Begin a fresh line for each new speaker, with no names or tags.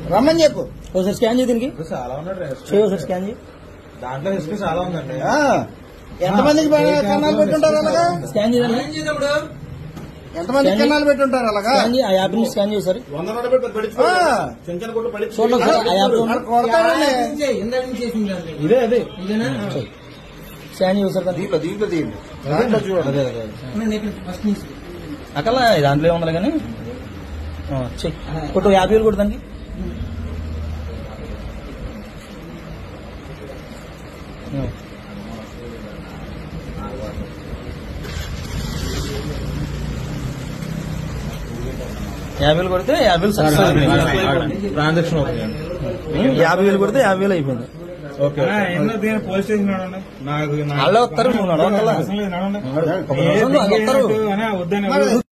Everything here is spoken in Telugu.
రమ్మని చెప్పు
ఒకసారి స్కాన్ చేయి దీనికి
చాలా ఉన్నాడు
చేయి ఒకసారి స్కాన్ చేయి
దాంట్లో హిస్టరీ చాలా ఉందండి
ఆ, ఎంతమందికి బా- కన్నాలు పెట్టుంటారు అలాగా
స్కాన్ చేయాలి
ఎంతమందికి కన్నాలు పెట్టుంటారు అలాగా
స్కాన్ చేయి ఆ యాప్ ని స్కాన్ చేయి సరే
వంద నోట పెట్టి పడిచి
ఆ.
చిన్న చిన్న కొట్టు పడిచి
చూడండి ఒకసారి ఆ యాప్ లో
అక్కడ కొడతాడని
ఇదే అదే
స్కాన్ చేయి ఒకసారి దాన్ని.
దీంట్లో దీంట్లో తీయండి దాంట్లో చూడండి
అదే అదే అక్కడ దాంట్లో ఏముంది కానీ ఆ, చెయ్యి కొట్టు యాభై వేలు కొట్టు దానికి ఆ. యాభై వేలు కొడితే యాభై వేలు సక్సెస్ అయిపోయింది
ట్రాన్సాక్షన్ అవుతుంది
ఉం, యాభై వేలు కొడితే యాభై వేలు అయిపోయింది
ఓకే పోలీస్ స్టేషన్ నడండి నాకు
వాళ్ళే వస్తారు నువ్వు నడవక్కర్లా.
అవసరం లేదు, నడవండి.
అవసరం లేదు, వాళ్ళు వస్తారు.
అనే వద్దని